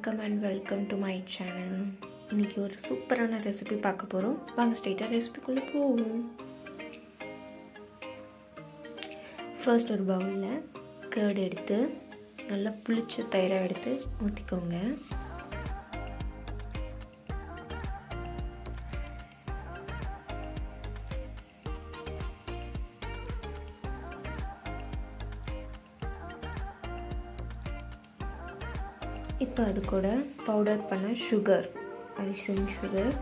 வணக்கம் and welcome to my channel இன்றைக்கி ஒரு சூப்பரான ரெசிபி பார்க்க போகிறோம் வாங்க ஸ்ட்ரெயிட்டாக ரெசிபிக்குள்ளே போவோம் ஃபர்ஸ்ட் ஒரு பவுலில் கேர்டு எடுத்து நல்லா புளிச்ச தயிராக எடுத்து ஊற்றிக்கோங்க இப்போ அது கூட பவுடர் பண்ண sugar icing sugar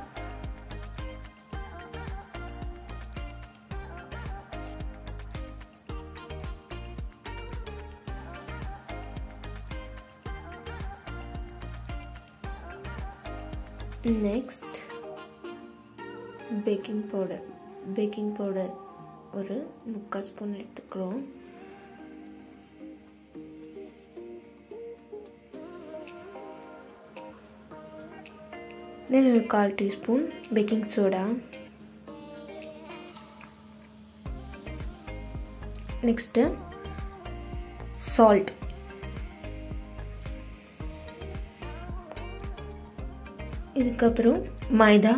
next baking powder baking powder ஒரு முக்கால் ஸ்பூன் எடுத்துக்கிறோம் தென் ஒரு கால் teaspoon baking soda next salt இதுக்கப்புறம் மைதா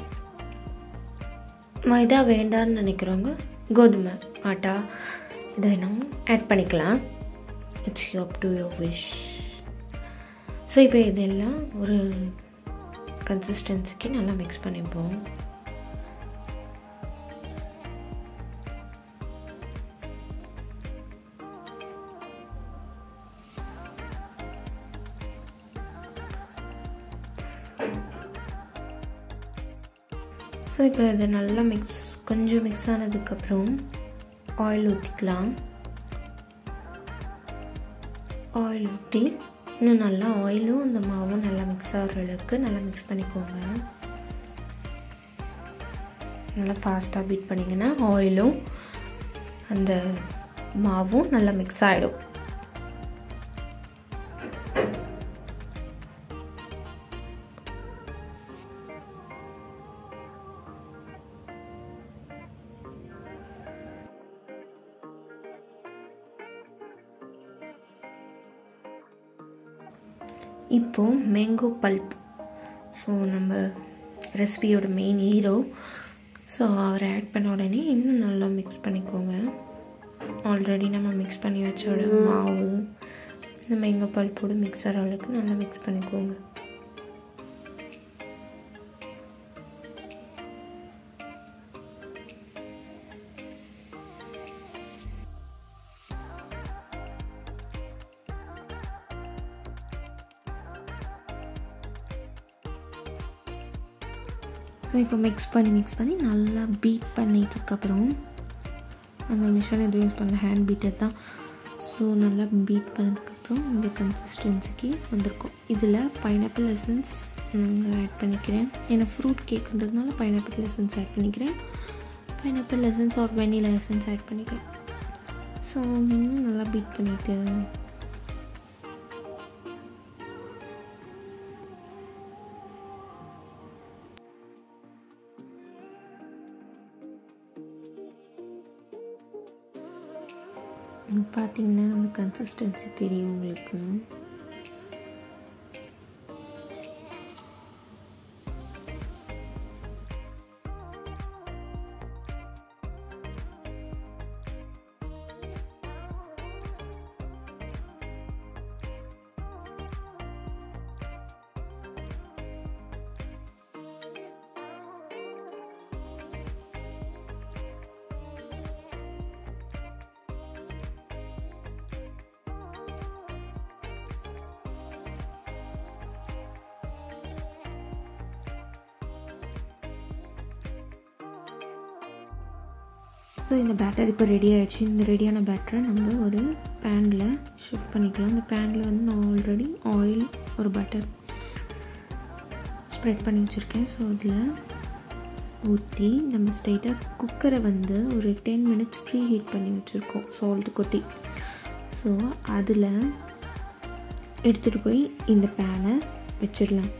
மைதா வேண்டான்னு நினைக்கிறவங்க கோதுமை ஆட்டா இதை வேணாலும் ஆட் பண்ணிக்கலாம் it's up to your wish so இப்போ இதெல்லாம் ஒரு கன்சிஸ்டன்சிக்கு நல்லா மிக்ஸ் பண்ணிப்போம் ஸோ இப்போ இது நல்லா மிக்ஸ் கொஞ்சம் மிக்ஸ் ஆனதுக்கப்புறம் ஆயில் ஊற்றிக்கலாம் ஆயில் ஊற்றி இன்னும் நல்லா ஆயிலும் அந்த மாவும் நல்லா மிக்ஸ் ஆகிற அளவுக்கு நல்லா மிக்ஸ் பண்ணிக்கோங்க நல்லா ஃபாஸ்ட்டாக பீட் பண்ணிங்கன்னா ஆயிலும் அந்த மாவும் நல்லா மிக்ஸ் ஆகிடும் இப்போது மேங்கோ பல்ப் ஸோ நம்ம ரெசிபியோட மெயின் ஹீரோ ஸோ அவரை ஆட் பண்ண உடனே இன்னும் நல்லா மிக்ஸ் பண்ணிக்கோங்க ஆல்ரெடி நம்ம மிக்ஸ் பண்ணி வச்சோட மாவு இந்த மேங்கோ பல்ப்போடு மிக்ஸ் ஆகிற அளவுக்கு நல்லா மிக்ஸ் பண்ணிக்கோங்க ஸோ இப்போ மிக்ஸ் பண்ணி மிக்ஸ் பண்ணி நல்லா பீட் பண்ணிட்டதுக்கப்புறம் நம்ம மிஷின் எதுவும் யூஸ் பண்ணல ஹேண்ட் பீட்டர் தான் ஸோ நல்லா பீட் பண்ணதுக்கப்புறம் இந்த கன்சிஸ்டன்சிக்கு வந்திருக்கும் இதில் பைனாப்பிள் எசன்ஸ் ஆட் பண்ணிக்கிறேன் ஏன்னா ஃப்ரூட் கேக்குன்றதுனால பைனாப்பிள் எசன்ஸ் ஆட் பண்ணிக்கிறேன் பைனாப்பிள் எசன்ஸ் ஒரு வெனிலா எசன்ஸ் ஆட் பண்ணிக்கிறேன் ஸோ இன்னும் நல்லா பீட் பண்ணிவிட்டு பார்த்தீங்கன்னா அந்த கன்சிஸ்டன்சி தெரியும் உங்களுக்கு ஸோ இந்த பேட்டர் இப்போ ரெடி ஆகிடுச்சு இந்த ரெடியான பேட்டரை நம்ம ஒரு பேனில் ஷிஃப்ட் பண்ணிக்கலாம் இந்த பேனில் வந்து நான் ஆல்ரெடி ஆயில் ஒரு பட்டர் ஸ்ப்ரெட் பண்ணி வச்சுருக்கேன் ஸோ அதில் ஊற்றி நம்ம ஸ்ட்ரைட்டாக குக்கரை வந்து ஒரு டென் மினிட்ஸ் ப்ரீ ஹீட் பண்ணி வச்சுருக்கோம் சால்ட்டு கொட்டி ஸோ அதில் எடுத்துகிட்டு போய் இந்த பேனை வச்சிடலாம்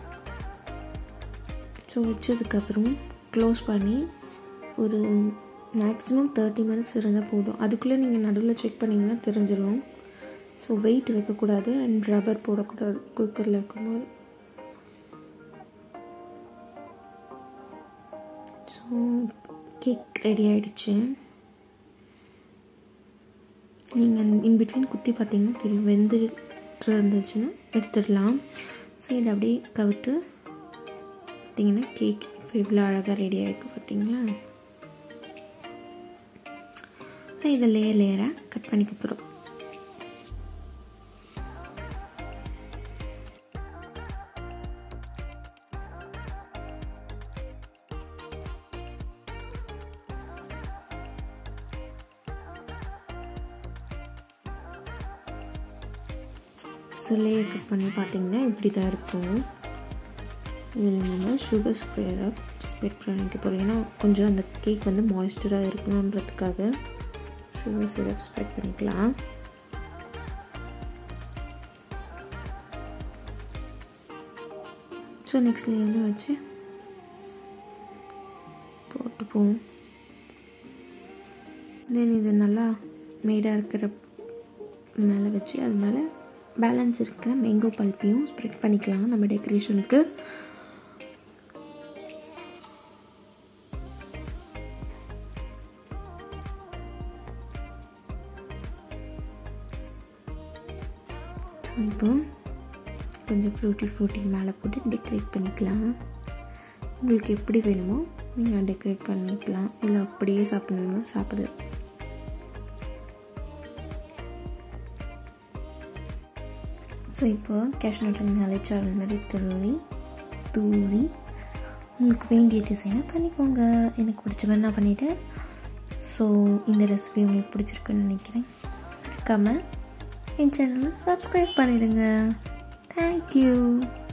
ஸோ வச்சதுக்கப்புறம் க்ளோஸ் பண்ணி ஒரு மேக்ஸிமம் தேர்ட்டி மினிட்ஸ் இருந்தால் போதும் அதுக்குள்ளே நீங்கள் நடுவில் செக் பண்ணிங்கன்னா தெரிஞ்சிடும் ஸோ வெயிட் வைக்கக்கூடாது அண்ட் ரப்பர் போடக்கூடாது குக்கரில் வைக்கும்போது ஸோ கேக் ரெடி ஆகிடுச்சு நீங்கள் இன்பிட்வீன் குத்தி பார்த்தீங்கன்னா தெரியும் வெந்துட்டு இருந்துச்சுன்னா எடுத்துடலாம் ஸோ இதை அப்படியே கவுத்து பார்த்தீங்கன்னா கேக் இப்போ இவ்வளோ அழகாக ரெடி ஆகிருக்கு பார்த்தீங்களா ஸோ இதை லேயர் லேயராக கட் பண்ணிக்க போகிறோம் ஸோ லேயர் கட் பண்ணி பார்த்தீங்கன்னா இப்படி தான் இருக்கும் இதில் நம்ம சுகர் ஸ்ப்ரேடாக ஸ்ப்ரெட் பண்ணிக்க போகிறோம் ஏன்னா கொஞ்சம் அந்த கேக் வந்து மாய்ஸ்டராக இருக்கணுன்றதுக்காக சுகர் சிரப் ஸ்ப்ரெட் பண்ணிக்கலாம் ஸோ நெக்ஸ்ட் லேயர் வந்து வச்சு போட்டுப்போம் தென் இது நல்லா மேடாக இருக்கிற மேலே வச்சு அது மேலே பேலன்ஸ் இருக்கிற மேங்கோ பல்ப்பையும் ஸ்ப்ரெட் பண்ணிக்கலாம் நம்ம டெக்கரேஷனுக்கு இப்போ கொஞ்சம் ஃப்ரூட்டி ஃப்ரூட்டி மேலே போட்டு டெக்கரேட் பண்ணிக்கலாம் உங்களுக்கு எப்படி வேணுமோ நீங்கள் டெக்கரேட் பண்ணிக்கலாம் இல்லை அப்படியே சாப்பிடணுமோ சாப்பிடலாம் ஸோ இப்போ கேஷ்நட் நிலைச்சாரல் மாதிரி துருவி தூவி உங்களுக்கு வேண்டிய டிசைனை பண்ணிக்கோங்க எனக்கு பிடிச்ச மாதிரி நான் பண்ணிவிட்டேன் ஸோ இந்த ரெசிபி உங்களுக்கு பிடிச்சிருக்குன்னு நினைக்கிறேன் மறக்காமல் என் சேனலை சப்ஸ்கிரைப் பண்ணிவிடுங்க தேங்க்யூ